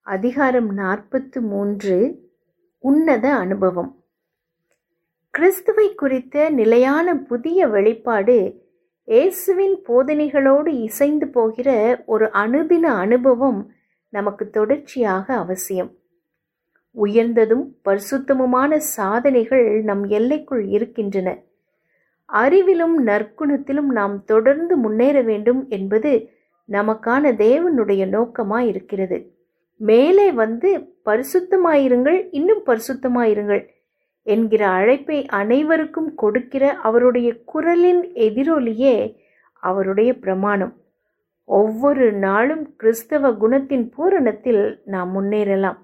அதிகாரம் நாற்பத்து மூன்று உன்னத அனுபவம் கிறிஸ்துவை குறித்த நிலையான புதிய வெளிப்பாடு இயேசுவின் போதனைகளோடு இசைந்து போகிற ஒரு அனுதின அனுபவம் நமக்கு தொடர்ச்சியாக அவசியம் உயர்ந்ததும் பரிசுத்தமுமான சாதனைகள் நம் எல்லைக்குள் இருக்கின்றன அறிவிலும் நற்குணத்திலும் நாம் தொடர்ந்து முன்னேற வேண்டும் என்பது நமக்கான தேவனுடைய நோக்கமாய் இருக்கிறது மேலே வந்து பரிசுத்தமாயிருங்கள் இன்னும் பரிசுத்தமாயிருங்கள் என்கிற அழைப்பை அனைவருக்கும் கொடுக்கிற அவருடைய குரலின் எதிரொலியே அவருடைய பிரமாணம் ஒவ்வொரு நாளும் கிறிஸ்தவ குணத்தின் பூரணத்தில் நாம் முன்னேறலாம்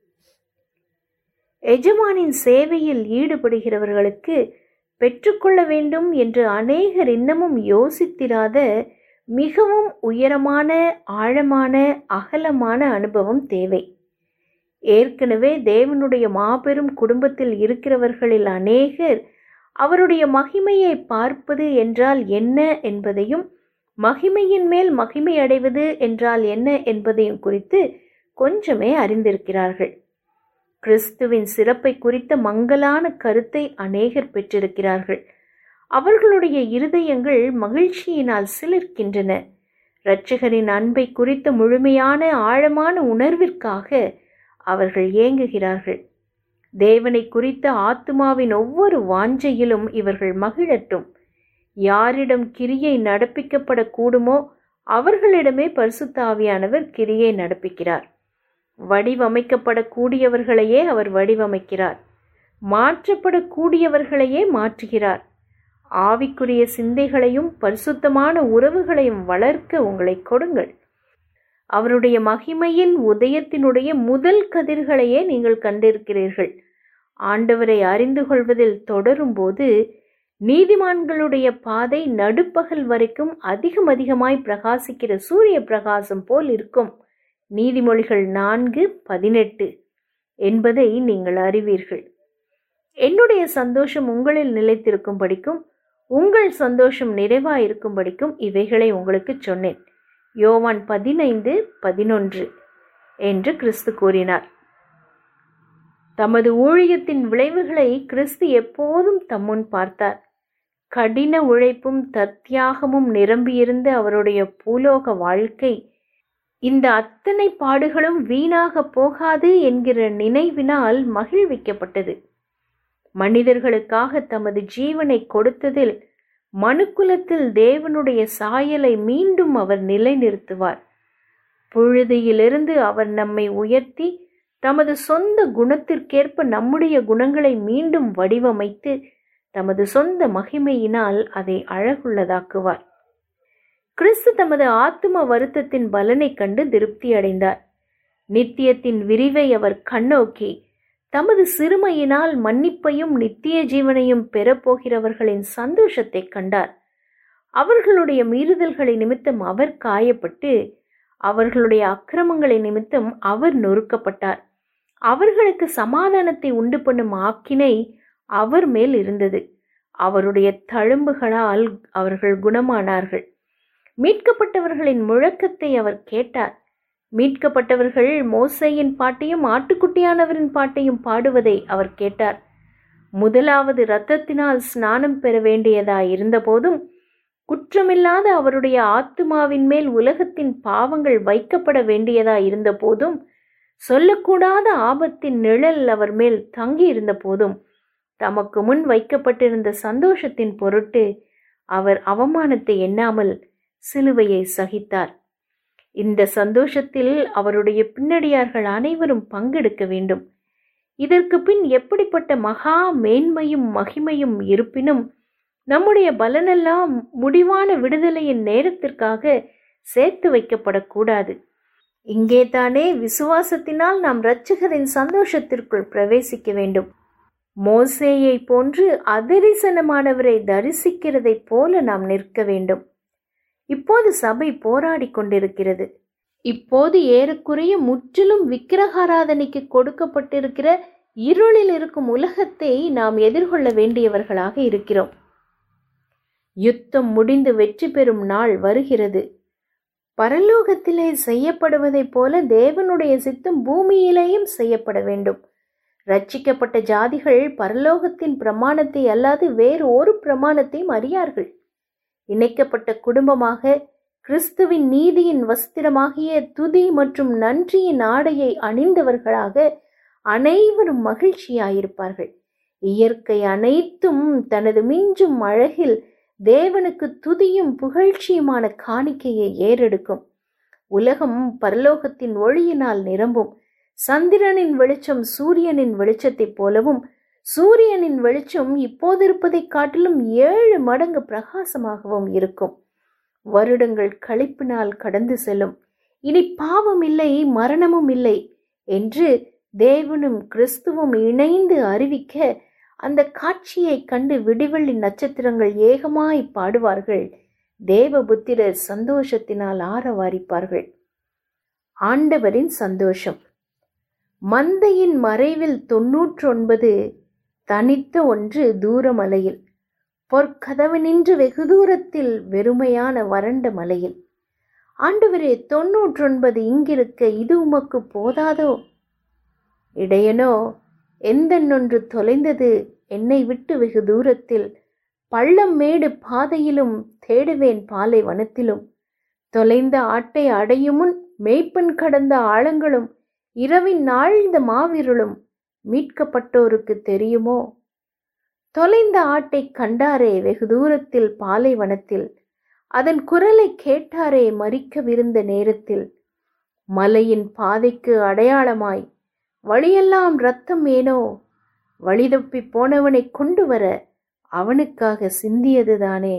எஜமானின் சேவையில் ஈடுபடுகிறவர்களுக்கு பெற்றுக்கொள்ள வேண்டும் என்று அநேகர் இன்னமும் யோசித்திராத மிகவும் உயரமான ஆழமான அகலமான அனுபவம் தேவை ஏற்கனவே தேவனுடைய மாபெரும் குடும்பத்தில் இருக்கிறவர்களில் அநேகர் அவருடைய மகிமையை பார்ப்பது என்றால் என்ன என்பதையும் மகிமையின் மேல் மகிமை அடைவது என்றால் என்ன என்பதையும் குறித்து கொஞ்சமே அறிந்திருக்கிறார்கள் கிறிஸ்துவின் சிறப்பை குறித்த மங்கலான கருத்தை அநேகர் பெற்றிருக்கிறார்கள் அவர்களுடைய இருதயங்கள் மகிழ்ச்சியினால் சிலிர்க்கின்றன இரட்சகரின் அன்பை குறித்த முழுமையான ஆழமான உணர்விற்காக அவர்கள் ஏங்குகிறார்கள் தேவனை குறித்த ஆத்மாவின் ஒவ்வொரு வாஞ்சையிலும் இவர்கள் மகிழட்டும் யாரிடம் கிரியை நடப்பிக்கப்படக்கூடுமோ அவர்களிடமே பரிசுத்தாவியானவர் கிரியை நடப்பிக்கிறார் வடிவமைக்கப்படக்கூடியவர்களையே அவர் வடிவமைக்கிறார் மாற்றப்படக்கூடியவர்களையே மாற்றுகிறார் ஆவிக்குரிய சிந்தைகளையும் பரிசுத்தமான உறவுகளையும் வளர்க்க உங்களை கொடுங்கள் அவருடைய மகிமையின் உதயத்தினுடைய முதல் கதிர்களையே நீங்கள் கண்டிருக்கிறீர்கள் ஆண்டவரை அறிந்து கொள்வதில் தொடரும்போது நீதிமான்களுடைய பாதை நடுப்பகல் வரைக்கும் அதிகம் அதிகமாய் பிரகாசிக்கிற சூரிய பிரகாசம் போல் இருக்கும் நீதிமொழிகள் நான்கு பதினெட்டு என்பதை நீங்கள் அறிவீர்கள் என்னுடைய சந்தோஷம் உங்களில் நிலைத்திருக்கும்படிக்கும் உங்கள் சந்தோஷம் நிறைவாயிருக்கும்படிக்கும் இவைகளை உங்களுக்கு சொன்னேன் யோவான் பதினைந்து பதினொன்று என்று கிறிஸ்து கூறினார் தமது ஊழியத்தின் விளைவுகளை கிறிஸ்து எப்போதும் தம்முன் பார்த்தார் கடின உழைப்பும் தத்தியாகமும் நிரம்பியிருந்த அவருடைய பூலோக வாழ்க்கை இந்த அத்தனை பாடுகளும் வீணாக போகாது என்கிற நினைவினால் மகிழ்விக்கப்பட்டது மனிதர்களுக்காக தமது ஜீவனை கொடுத்ததில் மனுக்குலத்தில் தேவனுடைய சாயலை மீண்டும் அவர் நிலைநிறுத்துவார் புழுதியிலிருந்து அவர் நம்மை உயர்த்தி தமது சொந்த குணத்திற்கேற்ப நம்முடைய குணங்களை மீண்டும் வடிவமைத்து தமது சொந்த மகிமையினால் அதை அழகுள்ளதாக்குவார் கிறிஸ்து தமது ஆத்தும வருத்தத்தின் பலனை கண்டு திருப்தி அடைந்தார் நித்தியத்தின் விரிவை அவர் கண்ணோக்கி தமது சிறுமையினால் மன்னிப்பையும் நித்திய ஜீவனையும் பெறப்போகிறவர்களின் சந்தோஷத்தை கண்டார் அவர்களுடைய மீறுதல்களை நிமித்தம் அவர் காயப்பட்டு அவர்களுடைய அக்கிரமங்களை நிமித்தம் அவர் நொறுக்கப்பட்டார் அவர்களுக்கு சமாதானத்தை உண்டு பண்ணும் ஆக்கினை அவர் மேல் இருந்தது அவருடைய தழும்புகளால் அவர்கள் குணமானார்கள் மீட்கப்பட்டவர்களின் முழக்கத்தை அவர் கேட்டார் மீட்கப்பட்டவர்கள் மோசையின் பாட்டையும் ஆட்டுக்குட்டியானவரின் பாட்டையும் பாடுவதை அவர் கேட்டார் முதலாவது இரத்தத்தினால் ஸ்நானம் பெற வேண்டியதாய் இருந்தபோதும் குற்றமில்லாத அவருடைய ஆத்துமாவின் மேல் உலகத்தின் பாவங்கள் வைக்கப்பட வேண்டியதாய் இருந்தபோதும் சொல்லக்கூடாத ஆபத்தின் நிழல் அவர் மேல் தங்கியிருந்த போதும் தமக்கு முன் வைக்கப்பட்டிருந்த சந்தோஷத்தின் பொருட்டு அவர் அவமானத்தை எண்ணாமல் சிலுவையை சகித்தார் இந்த சந்தோஷத்தில் அவருடைய பின்னடியார்கள் அனைவரும் பங்கெடுக்க வேண்டும் இதற்கு பின் எப்படிப்பட்ட மகா மேன்மையும் மகிமையும் இருப்பினும் நம்முடைய பலனெல்லாம் முடிவான விடுதலையின் நேரத்திற்காக சேர்த்து வைக்கப்படக்கூடாது இங்கே தானே விசுவாசத்தினால் நாம் இரட்சகரின் சந்தோஷத்திற்குள் பிரவேசிக்க வேண்டும் மோசேயை போன்று அதரிசனமானவரை தரிசிக்கிறதைப் போல நாம் நிற்க வேண்டும் இப்போது சபை போராடி கொண்டிருக்கிறது இப்போது ஏறக்குறைய முற்றிலும் விக்கிரகாராதனைக்கு கொடுக்கப்பட்டிருக்கிற இருளில் இருக்கும் உலகத்தை நாம் எதிர்கொள்ள வேண்டியவர்களாக இருக்கிறோம் யுத்தம் முடிந்து வெற்றி பெறும் நாள் வருகிறது பரலோகத்திலே செய்யப்படுவதைப் போல தேவனுடைய சித்தம் பூமியிலேயும் செய்யப்பட வேண்டும் ரட்சிக்கப்பட்ட ஜாதிகள் பரலோகத்தின் பிரமாணத்தை அல்லாது வேறு ஒரு பிரமாணத்தையும் அறியார்கள் இணைக்கப்பட்ட குடும்பமாக கிறிஸ்துவின் நீதியின் வஸ்திரமாகிய துதி மற்றும் நன்றியின் ஆடையை அணிந்தவர்களாக அனைவரும் மகிழ்ச்சியாயிருப்பார்கள் இயற்கை அனைத்தும் தனது மிஞ்சும் அழகில் தேவனுக்கு துதியும் புகழ்ச்சியுமான காணிக்கையை ஏறெடுக்கும் உலகம் பரலோகத்தின் ஒளியினால் நிரம்பும் சந்திரனின் வெளிச்சம் சூரியனின் வெளிச்சத்தைப் போலவும் சூரியனின் வெளிச்சம் இப்போதிருப்பதைக் காட்டிலும் ஏழு மடங்கு பிரகாசமாகவும் இருக்கும் வருடங்கள் கழிப்பினால் கடந்து செல்லும் இனி பாவம் இல்லை மரணமும் இல்லை என்று தேவனும் கிறிஸ்துவும் இணைந்து அறிவிக்க அந்த காட்சியை கண்டு விடிவெள்ளி நட்சத்திரங்கள் ஏகமாய் பாடுவார்கள் தேவபுத்திரர் சந்தோஷத்தினால் ஆரவாரிப்பார்கள் ஆண்டவரின் சந்தோஷம் மந்தையின் மறைவில் தொன்னூற்றொன்பது தனித்த ஒன்று தூரமலையில் பொற்கதவு நின்று வெகு தூரத்தில் வெறுமையான வறண்ட மலையில் ஆண்டவரே தொன்னூற்றொன்பது இங்கிருக்க இது உமக்கு போதாதோ இடையனோ எந்தென்னொன்று தொலைந்தது என்னை விட்டு வெகு தூரத்தில் பள்ளம் மேடு பாதையிலும் தேடுவேன் பாலை வனத்திலும் தொலைந்த ஆட்டை அடையும் முன் மேய்ப்பன் கடந்த ஆழங்களும் இரவின் நாழ்ந்த மாவிருளும் மீட்கப்பட்டோருக்கு தெரியுமோ தொலைந்த ஆட்டை கண்டாரே வெகு தூரத்தில் பாலைவனத்தில் அதன் குரலை கேட்டாரே மறிக்கவிருந்த நேரத்தில் மலையின் பாதைக்கு அடையாளமாய் வழியெல்லாம் ரத்தம் ஏனோ வழிதப்பி போனவனை கொண்டு வர அவனுக்காக சிந்தியதுதானே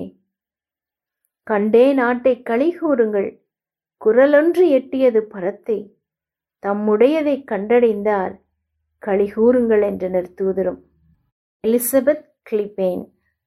கண்டே நாட்டை களிகூறுங்கள் குரலொன்று எட்டியது பரத்தை தம்முடையதை கண்டடைந்தார் களிகூறுங்கள் என்றனர் தூதரும் எலிசபெத் கிளிபேன்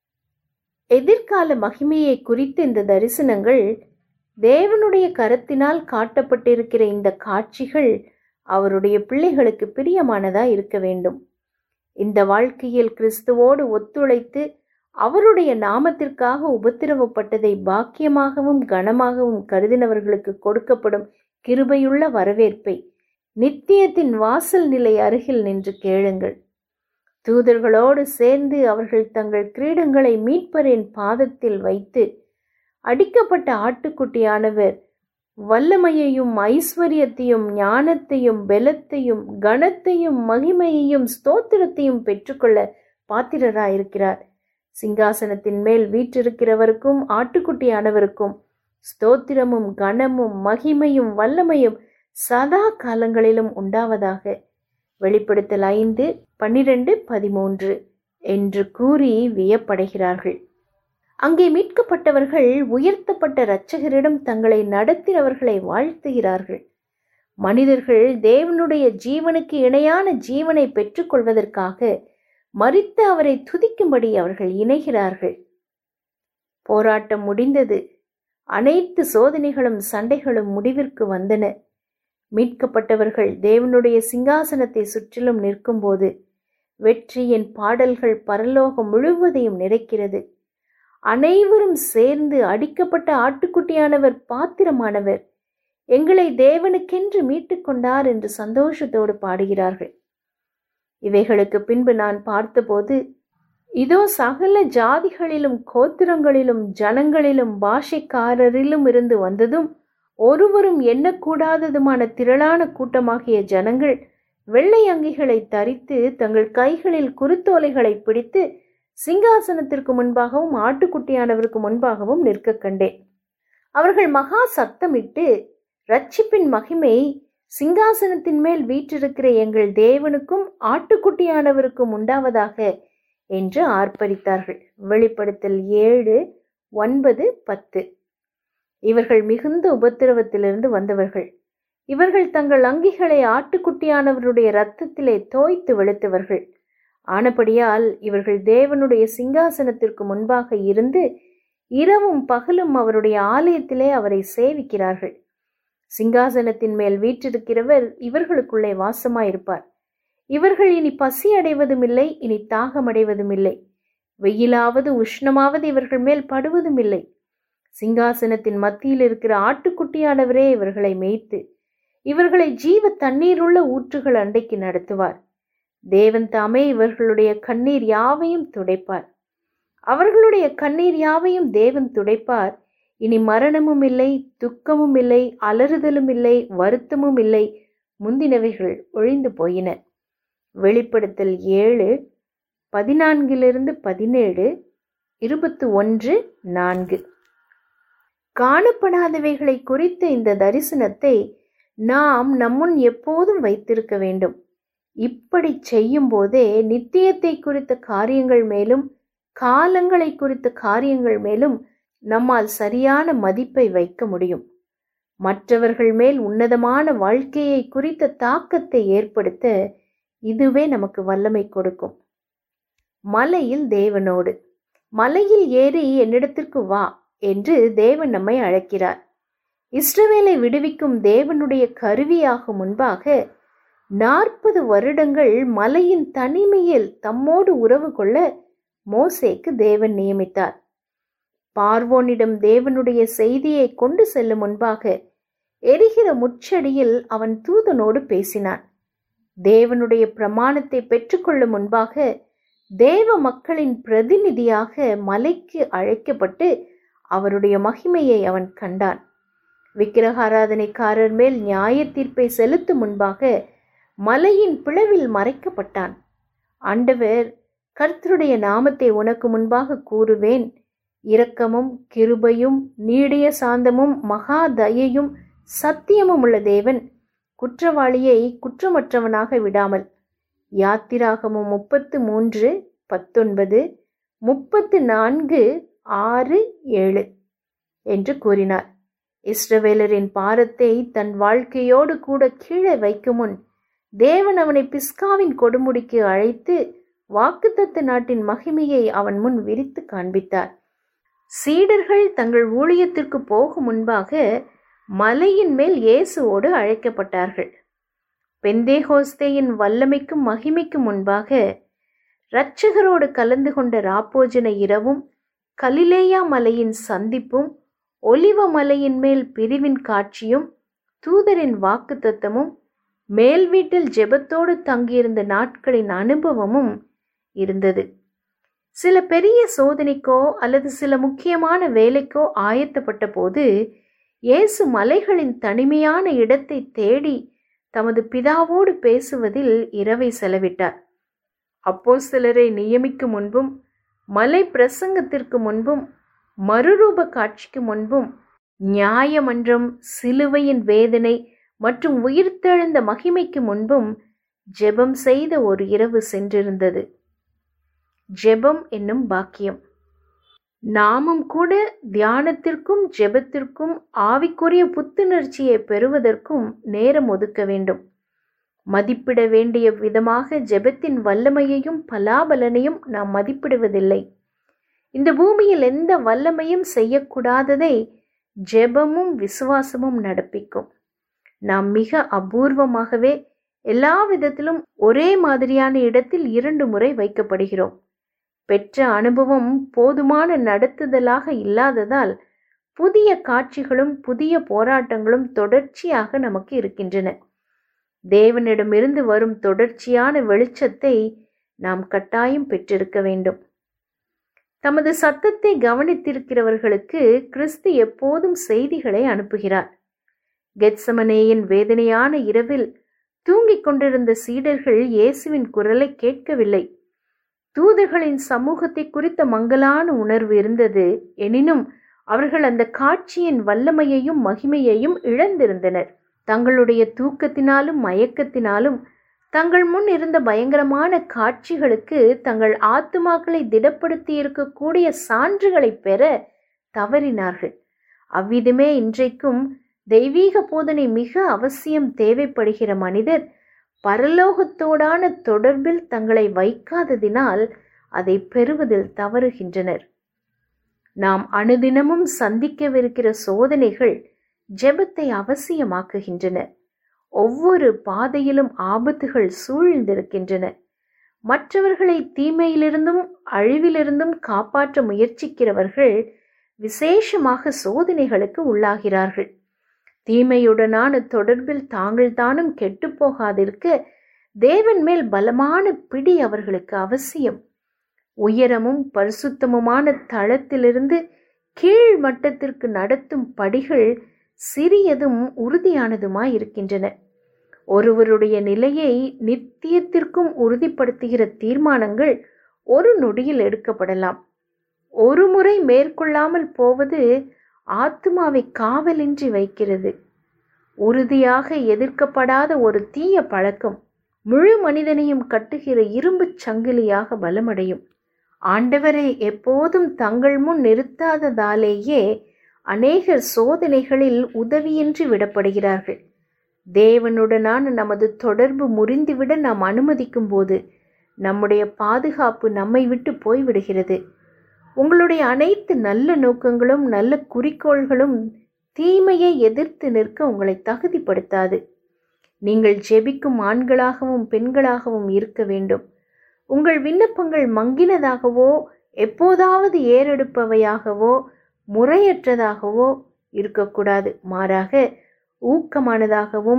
எதிர்கால மகிமையை குறித்த இந்த தரிசனங்கள் தேவனுடைய கரத்தினால் காட்டப்பட்டிருக்கிற இந்த காட்சிகள் அவருடைய பிள்ளைகளுக்கு பிரியமானதா இருக்க வேண்டும் இந்த வாழ்க்கையில் கிறிஸ்துவோடு ஒத்துழைத்து அவருடைய நாமத்திற்காக உபத்திரவப்பட்டதை பாக்கியமாகவும் கனமாகவும் கருதினவர்களுக்கு கொடுக்கப்படும் கிருபையுள்ள வரவேற்பை நித்தியத்தின் வாசல் நிலை அருகில் நின்று கேளுங்கள் தூதர்களோடு சேர்ந்து அவர்கள் தங்கள் கிரீடங்களை மீட்பரின் பாதத்தில் வைத்து அடிக்கப்பட்ட ஆட்டுக்குட்டியானவர் வல்லமையையும் ஐஸ்வர்யத்தையும் ஞானத்தையும் பெலத்தையும் கனத்தையும் மகிமையையும் ஸ்தோத்திரத்தையும் பெற்றுக்கொள்ள பாத்திரராயிருக்கிறார் சிங்காசனத்தின் மேல் வீற்றிருக்கிறவருக்கும் ஆட்டுக்குட்டியானவருக்கும் ஸ்தோத்திரமும் கனமும் மகிமையும் வல்லமையும் சதா காலங்களிலும் உண்டாவதாக வெளிப்படுத்தல் ஐந்து பன்னிரண்டு பதிமூன்று என்று கூறி வியப்படைகிறார்கள் அங்கே மீட்கப்பட்டவர்கள் உயர்த்தப்பட்ட இரட்சகரிடம் தங்களை நடத்தினவர்களை வாழ்த்துகிறார்கள் மனிதர்கள் தேவனுடைய ஜீவனுக்கு இணையான ஜீவனை பெற்றுக்கொள்வதற்காக மறித்து அவரை துதிக்கும்படி அவர்கள் இணைகிறார்கள் போராட்டம் முடிந்தது அனைத்து சோதனைகளும் சண்டைகளும் முடிவிற்கு வந்தன மீட்கப்பட்டவர்கள் தேவனுடைய சிங்காசனத்தை சுற்றிலும் நிற்கும்போது வெற்றியின் பாடல்கள் பரலோகம் முழுவதையும் நிறைக்கிறது அனைவரும் சேர்ந்து அடிக்கப்பட்ட ஆட்டுக்குட்டியானவர் பாத்திரமானவர் எங்களை தேவனுக்கென்று மீட்டுக் கொண்டார் என்று சந்தோஷத்தோடு பாடுகிறார்கள் இவைகளுக்கு பின்பு நான் பார்த்தபோது இதோ சகல ஜாதிகளிலும் கோத்திரங்களிலும் ஜனங்களிலும் பாஷைக்காரரிலும் இருந்து வந்ததும் ஒருவரும் எண்ணக்கூடாததுமான திரளான கூட்டமாகிய ஜனங்கள் வெள்ளை அங்கிகளை தரித்து தங்கள் கைகளில் குருத்தோலைகளை பிடித்து சிங்காசனத்திற்கு முன்பாகவும் ஆட்டுக்குட்டியானவருக்கு முன்பாகவும் நிற்க கண்டேன் அவர்கள் மகா சத்தமிட்டு ரட்சிப்பின் மகிமை சிங்காசனத்தின் மேல் வீற்றிருக்கிற எங்கள் தேவனுக்கும் ஆட்டுக்குட்டியானவருக்கும் உண்டாவதாக என்று ஆர்ப்பரித்தார்கள் வெளிப்படுத்தல் ஏழு ஒன்பது பத்து இவர்கள் மிகுந்த உபத்திரவத்திலிருந்து வந்தவர்கள் இவர்கள் தங்கள் அங்கிகளை ஆட்டுக்குட்டியானவருடைய இரத்தத்திலே தோய்த்து வெளுத்தவர்கள் ஆனபடியால் இவர்கள் தேவனுடைய சிங்காசனத்திற்கு முன்பாக இருந்து இரவும் பகலும் அவருடைய ஆலயத்திலே அவரை சேவிக்கிறார்கள் சிங்காசனத்தின் மேல் வீற்றிருக்கிறவர் இவர்களுக்குள்ளே வாசமாயிருப்பார் இவர்கள் இனி பசி அடைவதும் இல்லை இனி தாகம் அடைவதும் இல்லை வெயிலாவது உஷ்ணமாவது இவர்கள் மேல் படுவதும் இல்லை சிங்காசனத்தின் மத்தியில் இருக்கிற ஆட்டுக்குட்டியானவரே இவர்களை மேய்த்து இவர்களை ஜீவ தண்ணீருள்ள ஊற்றுகள் அண்டைக்கு நடத்துவார் தேவன் தாமே இவர்களுடைய கண்ணீர் யாவையும் துடைப்பார் அவர்களுடைய கண்ணீர் யாவையும் தேவன் துடைப்பார் இனி மரணமும் இல்லை துக்கமும் இல்லை அலறுதலும் இல்லை வருத்தமும் இல்லை முந்தினவைகள் ஒழிந்து போயின வெளிப்படுத்தல் ஏழு பதினான்கிலிருந்து பதினேழு இருபத்து ஒன்று நான்கு காணப்படாதவைகளை குறித்த இந்த தரிசனத்தை நாம் நம்முன் எப்போதும் வைத்திருக்க வேண்டும் இப்படி செய்யும் போதே நித்தியத்தை குறித்த காரியங்கள் மேலும் காலங்களை குறித்த காரியங்கள் மேலும் நம்மால் சரியான மதிப்பை வைக்க முடியும் மற்றவர்கள் மேல் உன்னதமான வாழ்க்கையை குறித்த தாக்கத்தை ஏற்படுத்த இதுவே நமக்கு வல்லமை கொடுக்கும் மலையில் தேவனோடு மலையில் ஏறி என்னிடத்திற்கு வா என்று தேவன் நம்மை அழைக்கிறார் இஸ்ரவேலை விடுவிக்கும் தேவனுடைய கருவியாக முன்பாக நாற்பது வருடங்கள் மலையின் தனிமையில் தம்மோடு உறவு கொள்ள மோசேக்கு தேவன் நியமித்தார் பார்வோனிடம் தேவனுடைய செய்தியை கொண்டு செல்லும் முன்பாக எரிகிற முச்சடியில் அவன் தூதனோடு பேசினான் தேவனுடைய பிரமாணத்தை பெற்றுக்கொள்ளும் முன்பாக தேவ மக்களின் பிரதிநிதியாக மலைக்கு அழைக்கப்பட்டு அவருடைய மகிமையை அவன் கண்டான் விக்கிரகாராதனைக்காரர் மேல் நியாய தீர்ப்பை செலுத்தும் முன்பாக மலையின் பிளவில் மறைக்கப்பட்டான் ஆண்டவர் கர்த்தருடைய நாமத்தை உனக்கு முன்பாக கூறுவேன் இரக்கமும் கிருபையும் நீடிய சாந்தமும் மகா தயையும் சத்தியமும் உள்ள தேவன் குற்றவாளியை குற்றமற்றவனாக விடாமல் யாத்திராகமும் முப்பத்து மூன்று பத்தொன்பது முப்பத்து நான்கு ஆறு ஏழு என்று கூறினார் இஸ்ரவேலரின் பாரத்தை தன் வாழ்க்கையோடு கூட கீழே வைக்கும் முன் தேவன் அவனை பிஸ்காவின் கொடுமுடிக்கு அழைத்து வாக்குத்தத்து நாட்டின் மகிமையை அவன் முன் விரித்து காண்பித்தார் சீடர்கள் தங்கள் ஊழியத்திற்கு போகும் முன்பாக மலையின் மேல் இயேசுவோடு அழைக்கப்பட்டார்கள் பெந்தேஹோஸ்தேயின் வல்லமைக்கும் மகிமைக்கும் முன்பாக இரட்சகரோடு கலந்து கொண்ட ராப்போஜன இரவும் கலிலேயா மலையின் சந்திப்பும் ஒலிவ மலையின் மேல் பிரிவின் காட்சியும் தூதரின் வாக்குத்தத்தமும் மேல் வீட்டில் ஜெபத்தோடு தங்கியிருந்த நாட்களின் அனுபவமும் இருந்தது சில பெரிய சோதனைக்கோ அல்லது சில முக்கியமான வேலைக்கோ ஆயத்தப்பட்ட போது இயேசு மலைகளின் தனிமையான இடத்தை தேடி தமது பிதாவோடு பேசுவதில் இரவை செலவிட்டார் அப்போ சிலரை நியமிக்கும் முன்பும் மலை பிரசங்கத்திற்கு முன்பும் மறுரூப காட்சிக்கு முன்பும் நியாயமன்றம் சிலுவையின் வேதனை மற்றும் உயிர்த்தெழுந்த மகிமைக்கு முன்பும் ஜெபம் செய்த ஒரு இரவு சென்றிருந்தது ஜெபம் என்னும் பாக்கியம் நாமும் கூட தியானத்திற்கும் ஜெபத்திற்கும் ஆவிக்குரிய புத்துணர்ச்சியை பெறுவதற்கும் நேரம் ஒதுக்க வேண்டும் மதிப்பிட வேண்டிய விதமாக ஜெபத்தின் வல்லமையையும் பலாபலனையும் நாம் மதிப்பிடுவதில்லை இந்த பூமியில் எந்த வல்லமையும் செய்யக்கூடாததை ஜெபமும் விசுவாசமும் நடப்பிக்கும் நாம் மிக அபூர்வமாகவே எல்லா விதத்திலும் ஒரே மாதிரியான இடத்தில் இரண்டு முறை வைக்கப்படுகிறோம் பெற்ற அனுபவம் போதுமான நடத்துதலாக இல்லாததால் புதிய காட்சிகளும் புதிய போராட்டங்களும் தொடர்ச்சியாக நமக்கு இருக்கின்றன தேவனிடமிருந்து வரும் தொடர்ச்சியான வெளிச்சத்தை நாம் கட்டாயம் பெற்றிருக்க வேண்டும் தமது சத்தத்தை கவனித்திருக்கிறவர்களுக்கு கிறிஸ்து எப்போதும் செய்திகளை அனுப்புகிறார் கெட்சமனேயின் வேதனையான இரவில் தூங்கிக் கொண்டிருந்த சீடர்கள் இயேசுவின் குரலை கேட்கவில்லை தூதர்களின் சமூகத்தை குறித்த மங்கலான உணர்வு இருந்தது எனினும் அவர்கள் அந்த காட்சியின் வல்லமையையும் மகிமையையும் இழந்திருந்தனர் தங்களுடைய தூக்கத்தினாலும் மயக்கத்தினாலும் தங்கள் முன் இருந்த பயங்கரமான காட்சிகளுக்கு தங்கள் ஆத்துமாக்களை திடப்படுத்தி இருக்கக்கூடிய சான்றுகளை பெற தவறினார்கள் அவ்விதமே இன்றைக்கும் தெய்வீக போதனை மிக அவசியம் தேவைப்படுகிற மனிதர் பரலோகத்தோடான தொடர்பில் தங்களை வைக்காததினால் அதை பெறுவதில் தவறுகின்றனர் நாம் அனுதினமும் சந்திக்கவிருக்கிற சோதனைகள் ஜெபத்தை அவசியமாக்குகின்றன ஒவ்வொரு பாதையிலும் ஆபத்துகள் சூழ்ந்திருக்கின்றன மற்றவர்களை தீமையிலிருந்தும் அழிவிலிருந்தும் காப்பாற்ற முயற்சிக்கிறவர்கள் விசேஷமாக சோதனைகளுக்கு உள்ளாகிறார்கள் தீமையுடனான தொடர்பில் தாங்கள் தானும் கெட்டுப்போகாதிருக்க தேவன் மேல் பலமான பிடி அவர்களுக்கு அவசியம் உயரமும் பரிசுத்தமுமான தளத்திலிருந்து கீழ் மட்டத்திற்கு நடத்தும் படிகள் சிறியதும் உறுதியானதுமாய் இருக்கின்றன ஒருவருடைய நிலையை நித்தியத்திற்கும் உறுதிப்படுத்துகிற தீர்மானங்கள் ஒரு நொடியில் எடுக்கப்படலாம் ஒரு முறை மேற்கொள்ளாமல் போவது ஆத்மாவை காவலின்றி வைக்கிறது உறுதியாக எதிர்க்கப்படாத ஒரு தீய பழக்கம் முழு மனிதனையும் கட்டுகிற இரும்புச் சங்கிலியாக பலமடையும் ஆண்டவரை எப்போதும் தங்கள் முன் நிறுத்தாததாலேயே அநேகர் சோதனைகளில் உதவியின்றி விடப்படுகிறார்கள் தேவனுடனான நமது தொடர்பு முறிந்துவிட நாம் அனுமதிக்கும் போது நம்முடைய பாதுகாப்பு நம்மை விட்டு போய்விடுகிறது உங்களுடைய அனைத்து நல்ல நோக்கங்களும் நல்ல குறிக்கோள்களும் தீமையை எதிர்த்து நிற்க உங்களை தகுதிப்படுத்தாது நீங்கள் ஜெபிக்கும் ஆண்களாகவும் பெண்களாகவும் இருக்க வேண்டும் உங்கள் விண்ணப்பங்கள் மங்கினதாகவோ எப்போதாவது ஏறெடுப்பவையாகவோ முறையற்றதாகவோ இருக்கக்கூடாது மாறாக ஊக்கமானதாகவும்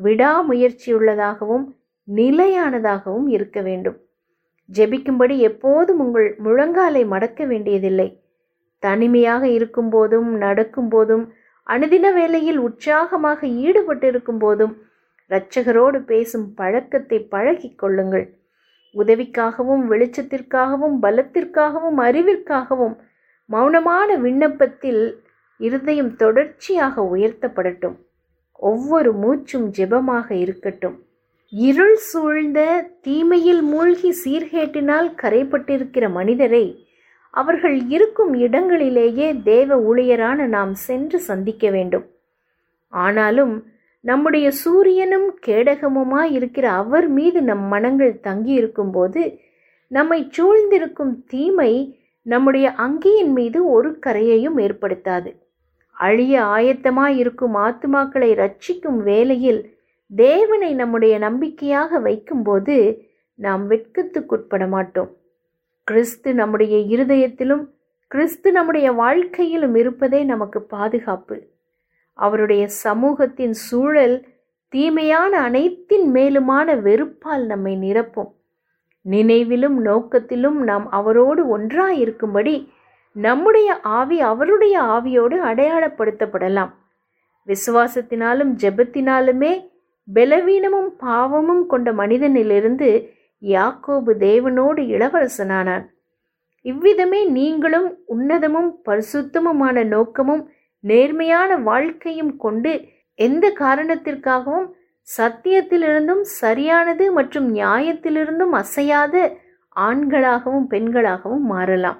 விடாமுயற்சியுள்ளதாகவும் நிலையானதாகவும் இருக்க வேண்டும் ஜெபிக்கும்படி எப்போதும் உங்கள் முழங்காலை மடக்க வேண்டியதில்லை தனிமையாக இருக்கும்போதும் நடக்கும்போதும் அனுதின வேளையில் உற்சாகமாக ஈடுபட்டிருக்கும் போதும் இரட்சகரோடு பேசும் பழக்கத்தை பழகிக் கொள்ளுங்கள் உதவிக்காகவும் வெளிச்சத்திற்காகவும் பலத்திற்காகவும் அறிவிற்காகவும் மௌனமான விண்ணப்பத்தில் இருதயம் தொடர்ச்சியாக உயர்த்தப்படட்டும் ஒவ்வொரு மூச்சும் ஜெபமாக இருக்கட்டும் இருள் சூழ்ந்த தீமையில் மூழ்கி சீர்கேட்டினால் கரைப்பட்டிருக்கிற மனிதரை அவர்கள் இருக்கும் இடங்களிலேயே தேவ ஊழியரான நாம் சென்று சந்திக்க வேண்டும் ஆனாலும் நம்முடைய சூரியனும் கேடகமுமாய் இருக்கிற அவர் மீது நம் மனங்கள் தங்கியிருக்கும் போது நம்மை சூழ்ந்திருக்கும் தீமை நம்முடைய அங்கியின் மீது ஒரு கரையையும் ஏற்படுத்தாது அழிய ஆயத்தமாய் இருக்கும் ஆத்துமாக்களை ரட்சிக்கும் வேளையில் தேவனை நம்முடைய நம்பிக்கையாக வைக்கும்போது நாம் வெட்கத்துக்குட்பட மாட்டோம் கிறிஸ்து நம்முடைய இருதயத்திலும் கிறிஸ்து நம்முடைய வாழ்க்கையிலும் இருப்பதே நமக்கு பாதுகாப்பு அவருடைய சமூகத்தின் சூழல் தீமையான அனைத்தின் மேலுமான வெறுப்பால் நம்மை நிரப்பும் நினைவிலும் நோக்கத்திலும் நாம் அவரோடு ஒன்றாயிருக்கும்படி நம்முடைய ஆவி அவருடைய ஆவியோடு அடையாளப்படுத்தப்படலாம் விசுவாசத்தினாலும் ஜெபத்தினாலுமே பலவீனமும் பாவமும் கொண்ட மனிதனிலிருந்து யாக்கோபு தேவனோடு இளவரசனானான் இவ்விதமே நீங்களும் உன்னதமும் பரிசுத்தமுமான நோக்கமும் நேர்மையான வாழ்க்கையும் கொண்டு எந்த காரணத்திற்காகவும் சத்தியத்திலிருந்தும் சரியானது மற்றும் நியாயத்திலிருந்தும் அசையாத ஆண்களாகவும் பெண்களாகவும் மாறலாம்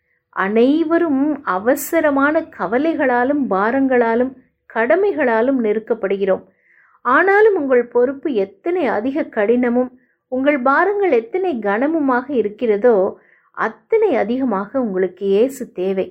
அனைவரும் அவசரமான கவலைகளாலும் பாரங்களாலும் கடமைகளாலும் நெருக்கப்படுகிறோம் ஆனாலும் உங்கள் பொறுப்பு எத்தனை அதிக கடினமும் உங்கள் பாரங்கள் எத்தனை கனமுமாக இருக்கிறதோ அத்தனை அதிகமாக உங்களுக்கு இயேசு தேவை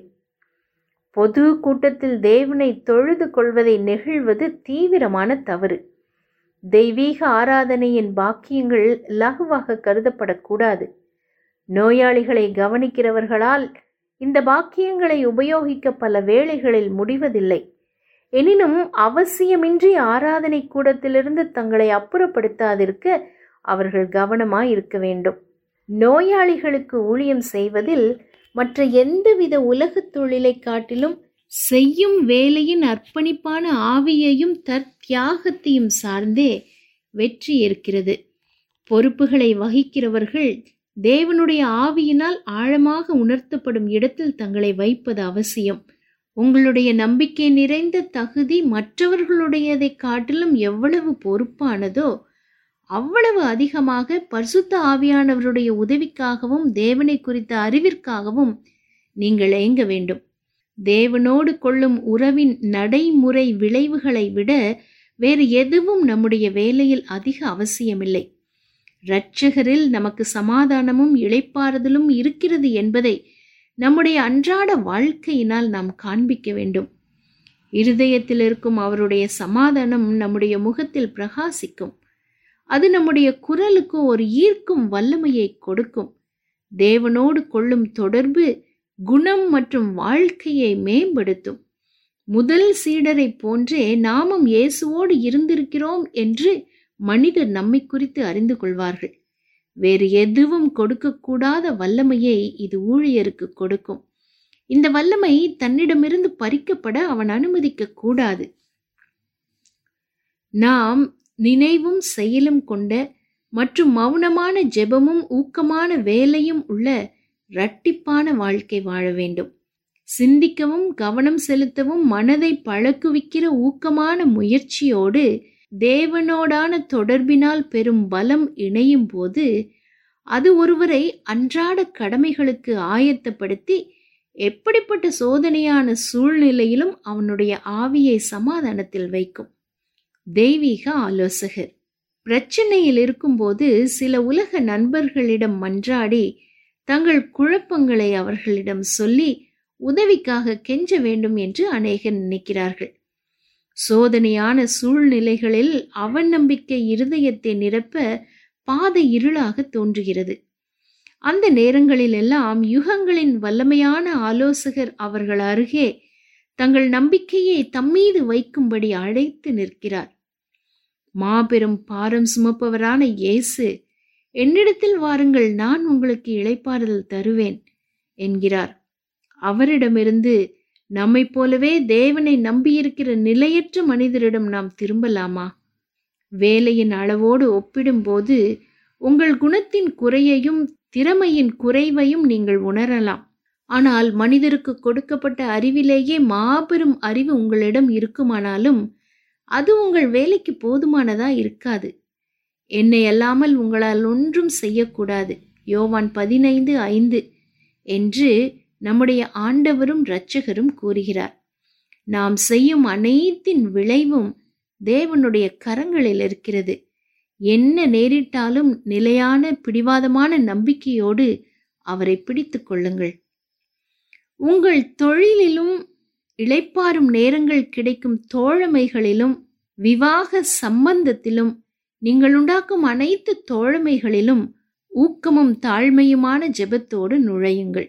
பொது கூட்டத்தில் தேவனை தொழுது கொள்வதை நெகிழ்வது தீவிரமான தவறு தெய்வீக ஆராதனையின் பாக்கியங்கள் லகுவாக கருதப்படக்கூடாது நோயாளிகளை கவனிக்கிறவர்களால் இந்த பாக்கியங்களை உபயோகிக்க பல வேளைகளில் முடிவதில்லை எனினும் அவசியமின்றி ஆராதனை கூடத்திலிருந்து தங்களை அப்புறப்படுத்தாதிருக்க அவர்கள் கவனமாய் இருக்க வேண்டும் நோயாளிகளுக்கு ஊழியம் செய்வதில் மற்ற எந்தவித உலகத் தொழிலை காட்டிலும் செய்யும் வேலையின் அர்ப்பணிப்பான ஆவியையும் தற்தியாகத்தையும் சார்ந்தே வெற்றி இருக்கிறது பொறுப்புகளை வகிக்கிறவர்கள் தேவனுடைய ஆவியினால் ஆழமாக உணர்த்தப்படும் இடத்தில் தங்களை வைப்பது அவசியம் உங்களுடைய நம்பிக்கை நிறைந்த தகுதி மற்றவர்களுடையதை காட்டிலும் எவ்வளவு பொறுப்பானதோ அவ்வளவு அதிகமாக பரிசுத்த ஆவியானவருடைய உதவிக்காகவும் தேவனை குறித்த அறிவிற்காகவும் நீங்கள் ஏங்க வேண்டும் தேவனோடு கொள்ளும் உறவின் நடைமுறை விளைவுகளை விட வேறு எதுவும் நம்முடைய வேலையில் அதிக அவசியமில்லை இரட்சகரில் நமக்கு சமாதானமும் இளைப்பாறுதலும் இருக்கிறது என்பதை நம்முடைய அன்றாட வாழ்க்கையினால் நாம் காண்பிக்க வேண்டும் இருதயத்தில் இருக்கும் அவருடைய சமாதானம் நம்முடைய முகத்தில் பிரகாசிக்கும் அது நம்முடைய குரலுக்கு ஒரு ஈர்க்கும் வல்லமையை கொடுக்கும் தேவனோடு கொள்ளும் தொடர்பு குணம் மற்றும் வாழ்க்கையை மேம்படுத்தும் முதல் சீடரை போன்றே நாமும் இயேசுவோடு இருந்திருக்கிறோம் என்று மனிதர் நம்மை குறித்து அறிந்து கொள்வார்கள் வேறு எதுவும் கொடுக்கக்கூடாத வல்லமையை இது ஊழியருக்கு கொடுக்கும் இந்த வல்லமை தன்னிடமிருந்து பறிக்கப்பட அவன் அனுமதிக்க கூடாது நாம் நினைவும் செயலும் கொண்ட மற்றும் மௌனமான ஜெபமும் ஊக்கமான வேலையும் உள்ள இரட்டிப்பான வாழ்க்கை வாழ வேண்டும் சிந்திக்கவும் கவனம் செலுத்தவும் மனதை பழக்குவிக்கிற ஊக்கமான முயற்சியோடு தேவனோடான தொடர்பினால் பெரும் பலம் இணையும் போது அது ஒருவரை அன்றாட கடமைகளுக்கு ஆயத்தப்படுத்தி எப்படிப்பட்ட சோதனையான சூழ்நிலையிலும் அவனுடைய ஆவியை சமாதானத்தில் வைக்கும் தெய்வீக ஆலோசகர் பிரச்சனையில் இருக்கும்போது சில உலக நண்பர்களிடம் மன்றாடி தங்கள் குழப்பங்களை அவர்களிடம் சொல்லி உதவிக்காக கெஞ்ச வேண்டும் என்று அநேகர் நினைக்கிறார்கள் சோதனையான சூழ்நிலைகளில் அவநம்பிக்கை இருதயத்தை நிரப்ப பாதை இருளாக தோன்றுகிறது அந்த நேரங்களில் எல்லாம் யுகங்களின் வல்லமையான ஆலோசகர் அவர்கள் அருகே தங்கள் நம்பிக்கையை தம்மீது வைக்கும்படி அழைத்து நிற்கிறார் மாபெரும் பாரம் சுமப்பவரான இயேசு என்னிடத்தில் வாருங்கள் நான் உங்களுக்கு இளைப்பாறுதல் தருவேன் என்கிறார் அவரிடமிருந்து நம்மைப் போலவே தேவனை நம்பியிருக்கிற நிலையற்ற மனிதரிடம் நாம் திரும்பலாமா வேலையின் அளவோடு ஒப்பிடும்போது உங்கள் குணத்தின் குறையையும் திறமையின் குறைவையும் நீங்கள் உணரலாம் ஆனால் மனிதருக்கு கொடுக்கப்பட்ட அறிவிலேயே மாபெரும் அறிவு உங்களிடம் இருக்குமானாலும் அது உங்கள் வேலைக்கு போதுமானதா இருக்காது என்னை அல்லாமல் உங்களால் ஒன்றும் செய்யக்கூடாது யோவான் பதினைந்து ஐந்து என்று நம்முடைய ஆண்டவரும் இரட்சகரும் கூறுகிறார் நாம் செய்யும் அனைத்தின் விளைவும் தேவனுடைய கரங்களில் இருக்கிறது என்ன நேரிட்டாலும் நிலையான பிடிவாதமான நம்பிக்கையோடு அவரை பிடித்து கொள்ளுங்கள் உங்கள் தொழிலிலும் இளைப்பாறும் நேரங்கள் கிடைக்கும் தோழமைகளிலும் விவாக சம்பந்தத்திலும் நீங்கள் உண்டாக்கும் அனைத்து தோழமைகளிலும் ஊக்கமும் தாழ்மையுமான ஜெபத்தோடு நுழையுங்கள்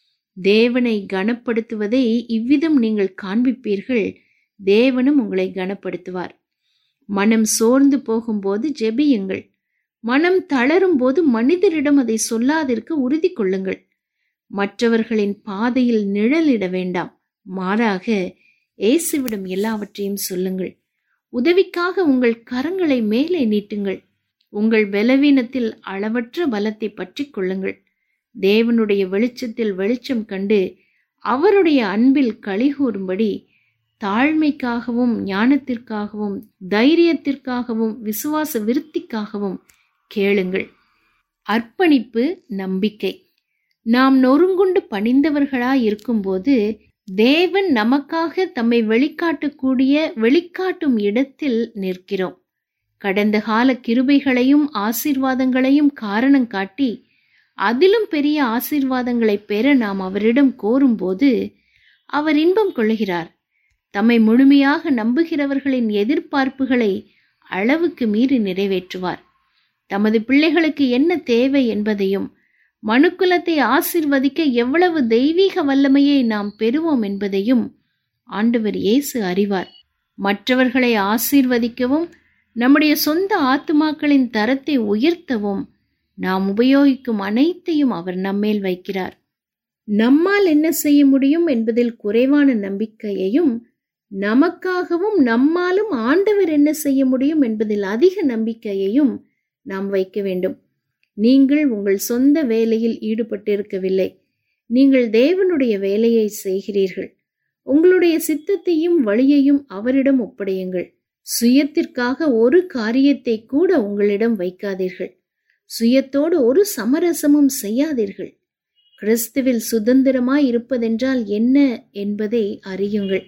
தேவனை கனப்படுத்துவதை இவ்விதம் நீங்கள் காண்பிப்பீர்கள் தேவனும் உங்களை கனப்படுத்துவார் மனம் சோர்ந்து போகும்போது ஜெபியுங்கள் மனம் தளரும் போது மனிதரிடம் அதை சொல்லாதிருக்க உறுதி கொள்ளுங்கள் மற்றவர்களின் பாதையில் நிழலிட வேண்டாம் மாறாக இயேசுவிடம் எல்லாவற்றையும் சொல்லுங்கள் உதவிக்காக உங்கள் கரங்களை மேலே நீட்டுங்கள் உங்கள் பலவீனத்தில் அளவற்ற பலத்தை பற்றி கொள்ளுங்கள் தேவனுடைய வெளிச்சத்தில் வெளிச்சம் கண்டு அவருடைய அன்பில் கழிகூறும்படி தாழ்மைக்காகவும் ஞானத்திற்காகவும் தைரியத்திற்காகவும் விசுவாச விருத்திக்காகவும் கேளுங்கள் அர்ப்பணிப்பு நம்பிக்கை நாம் நொறுங்குண்டு பணிந்தவர்களாய் இருக்கும்போது தேவன் நமக்காக தம்மை வெளிக்காட்டக்கூடிய வெளிக்காட்டும் இடத்தில் நிற்கிறோம் கடந்த கால கிருபைகளையும் ஆசீர்வாதங்களையும் காரணம் காட்டி அதிலும் பெரிய ஆசீர்வாதங்களை பெற நாம் அவரிடம் கோரும்போது அவர் இன்பம் கொள்ளுகிறார் தம்மை முழுமையாக நம்புகிறவர்களின் எதிர்பார்ப்புகளை அளவுக்கு மீறி நிறைவேற்றுவார் தமது பிள்ளைகளுக்கு என்ன தேவை என்பதையும் மனுக்குலத்தை ஆசிர்வதிக்க எவ்வளவு தெய்வீக வல்லமையை நாம் பெறுவோம் என்பதையும் ஆண்டவர் இயேசு அறிவார் மற்றவர்களை ஆசீர்வதிக்கவும் நம்முடைய சொந்த ஆத்துமாக்களின் தரத்தை உயர்த்தவும் நாம் உபயோகிக்கும் அனைத்தையும் அவர் நம்மேல் வைக்கிறார் நம்மால் என்ன செய்ய முடியும் என்பதில் குறைவான நம்பிக்கையையும் நமக்காகவும் நம்மாலும் ஆண்டவர் என்ன செய்ய முடியும் என்பதில் அதிக நம்பிக்கையையும் நாம் வைக்க வேண்டும் நீங்கள் உங்கள் சொந்த வேலையில் ஈடுபட்டிருக்கவில்லை நீங்கள் தேவனுடைய வேலையை செய்கிறீர்கள் உங்களுடைய சித்தத்தையும் வழியையும் அவரிடம் ஒப்படையுங்கள் சுயத்திற்காக ஒரு காரியத்தை கூட உங்களிடம் வைக்காதீர்கள் சுயத்தோடு ஒரு சமரசமும் செய்யாதீர்கள் கிறிஸ்துவில் சுதந்திரமாய் இருப்பதென்றால் என்ன என்பதை அறியுங்கள்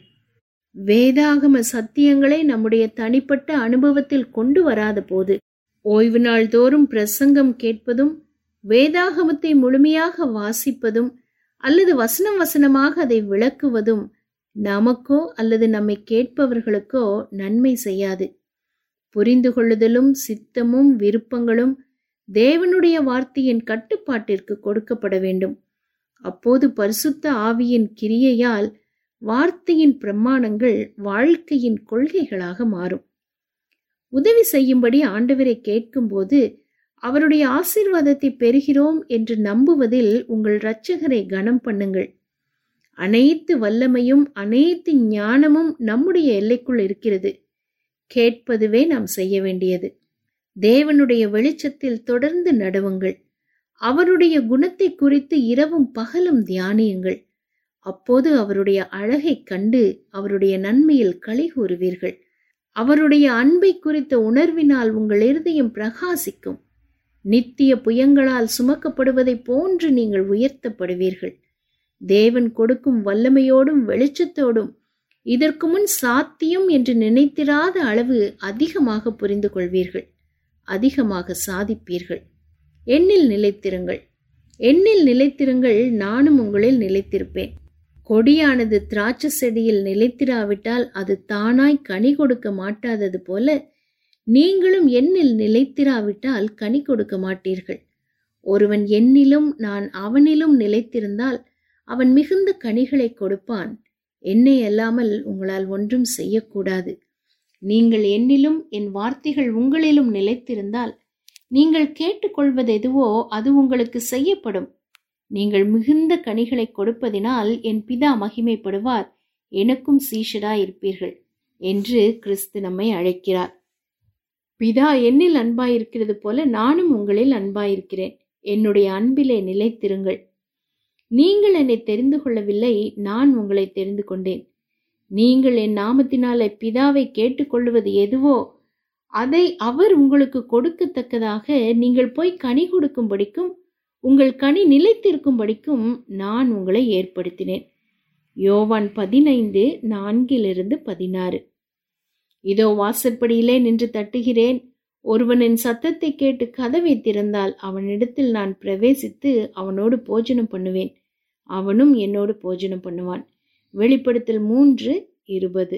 வேதாகம சத்தியங்களை நம்முடைய தனிப்பட்ட அனுபவத்தில் கொண்டு வராத போது ஓய்வு நாள் தோறும் பிரசங்கம் கேட்பதும் வேதாகமத்தை முழுமையாக வாசிப்பதும் அல்லது வசனம் வசனமாக அதை விளக்குவதும் நமக்கோ அல்லது நம்மை கேட்பவர்களுக்கோ நன்மை செய்யாது புரிந்து கொள்ளுதலும் சித்தமும் விருப்பங்களும் தேவனுடைய வார்த்தையின் கட்டுப்பாட்டிற்கு கொடுக்கப்பட வேண்டும் அப்போது பரிசுத்த ஆவியின் கிரியையால் வார்த்தையின் பிரமாணங்கள் வாழ்க்கையின் கொள்கைகளாக மாறும் உதவி செய்யும்படி ஆண்டவரை கேட்கும்போது அவருடைய ஆசீர்வாதத்தை பெறுகிறோம் என்று நம்புவதில் உங்கள் இரட்சகரை கனம் பண்ணுங்கள் அனைத்து வல்லமையும் அனைத்து ஞானமும் நம்முடைய எல்லைக்குள் இருக்கிறது கேட்பதுவே நாம் செய்ய வேண்டியது தேவனுடைய வெளிச்சத்தில் தொடர்ந்து நடவுங்கள் அவருடைய குணத்தை குறித்து இரவும் பகலும் தியானியுங்கள் அப்போது அவருடைய அழகைக் கண்டு அவருடைய நன்மையில் களி கூறுவீர்கள் அவருடைய அன்பை குறித்த உணர்வினால் உங்கள் இருதயம் பிரகாசிக்கும் நித்திய புயங்களால் சுமக்கப்படுவதைப் போன்று நீங்கள் உயர்த்தப்படுவீர்கள் தேவன் கொடுக்கும் வல்லமையோடும் வெளிச்சத்தோடும் இதற்கு முன் சாத்தியம் என்று நினைத்திராத அளவு அதிகமாக புரிந்து கொள்வீர்கள் அதிகமாக சாதிப்பீர்கள் எண்ணில் நிலைத்திருங்கள் எண்ணில் நிலைத்திருங்கள் நானும் உங்களில் நிலைத்திருப்பேன் கொடியானது திராட்சை செடியில் நிலைத்திராவிட்டால் அது தானாய் கனி கொடுக்க மாட்டாதது போல நீங்களும் எண்ணில் நிலைத்திராவிட்டால் கனி கொடுக்க மாட்டீர்கள் ஒருவன் என்னிலும் நான் அவனிலும் நிலைத்திருந்தால் அவன் மிகுந்த கனிகளை கொடுப்பான் என்னை அல்லாமல் உங்களால் ஒன்றும் செய்யக்கூடாது நீங்கள் என்னிலும் என் வார்த்தைகள் உங்களிலும் நிலைத்திருந்தால் நீங்கள் கேட்டுக்கொள்வது எதுவோ அது உங்களுக்கு செய்யப்படும் நீங்கள் மிகுந்த கனிகளை கொடுப்பதினால் என் பிதா மகிமைப்படுவார் எனக்கும் சீஷராய் இருப்பீர்கள் என்று கிறிஸ்து நம்மை அழைக்கிறார் பிதா என்னில் அன்பாயிருக்கிறது போல நானும் உங்களில் அன்பாயிருக்கிறேன் என்னுடைய அன்பிலே நிலைத்திருங்கள் நீங்கள் என்னை தெரிந்து கொள்ளவில்லை நான் உங்களை தெரிந்து கொண்டேன் நீங்கள் என் நாமத்தினாலே பிதாவை கேட்டுக்கொள்வது எதுவோ அதை அவர் உங்களுக்கு கொடுக்கத்தக்கதாக நீங்கள் போய் கனி கொடுக்கும்படிக்கும் உங்கள் கனி நிலைத்திருக்கும்படிக்கும் நான் உங்களை ஏற்படுத்தினேன் யோவான் பதினைந்து நான்கிலிருந்து பதினாறு இதோ வாசற்படியிலே நின்று தட்டுகிறேன் ஒருவன் என் சத்தத்தை கேட்டு கதவை திறந்தால் அவனிடத்தில் நான் பிரவேசித்து அவனோடு போஜனம் பண்ணுவேன் அவனும் என்னோடு போஜனம் பண்ணுவான் வெளிப்படுத்தல் மூன்று இருபது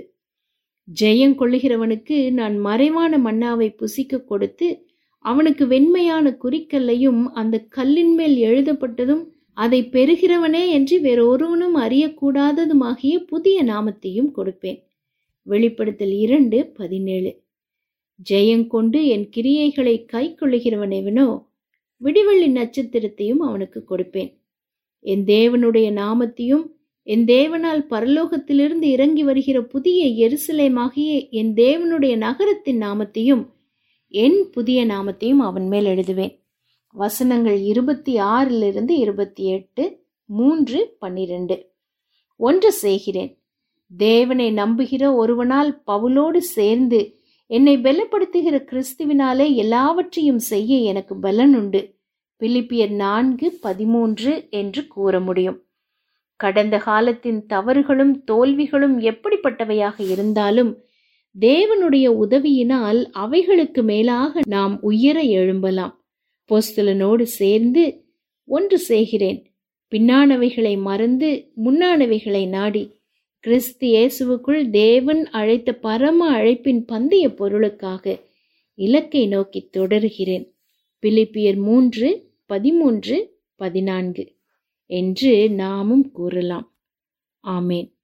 ஜெயம் கொள்ளுகிறவனுக்கு நான் மறைவான மன்னாவை புசிக்க கொடுத்து அவனுக்கு வெண்மையான குறிக்கல்லையும் அந்த கல்லின் மேல் எழுதப்பட்டதும் அதை பெறுகிறவனே என்று வேறொருவனும் அறியக்கூடாததுமாகிய புதிய நாமத்தையும் கொடுப்பேன் வெளிப்படுத்தல் இரண்டு பதினேழு ஜெயங்கொண்டு என் கிரியைகளை கை கொள்ளுகிறவனெவனோ விடிவெள்ளி நட்சத்திரத்தையும் அவனுக்கு கொடுப்பேன் என் தேவனுடைய நாமத்தையும் என் தேவனால் பரலோகத்திலிருந்து இறங்கி வருகிற புதிய எருசலேமாகிய என் தேவனுடைய நகரத்தின் நாமத்தையும் என் புதிய நாமத்தையும் அவன் மேல் எழுதுவேன் வசனங்கள் இருபத்தி ஆறிலிருந்து இருபத்தி எட்டு மூன்று பன்னிரண்டு ஒன்று செய்கிறேன் தேவனை நம்புகிற ஒருவனால் பவுலோடு சேர்ந்து என்னை பலப்படுத்துகிற கிறிஸ்துவினாலே எல்லாவற்றையும் செய்ய எனக்கு பலன் உண்டு பிலிப்பியர் நான்கு பதிமூன்று என்று கூற முடியும் கடந்த காலத்தின் தவறுகளும் தோல்விகளும் எப்படிப்பட்டவையாக இருந்தாலும் தேவனுடைய உதவியினால் அவைகளுக்கு மேலாக நாம் உயர எழும்பலாம் போஸ்தலனோடு சேர்ந்து ஒன்று செய்கிறேன் பின்னானவைகளை மறந்து முன்னானவைகளை நாடி கிறிஸ்து இயேசுவுக்குள் தேவன் அழைத்த பரம அழைப்பின் பந்தய பொருளுக்காக இலக்கை நோக்கி தொடர்கிறேன் பிலிப்பியர் மூன்று பதிமூன்று பதினான்கு என்று நாமும் கூறலாம் ஆமேன்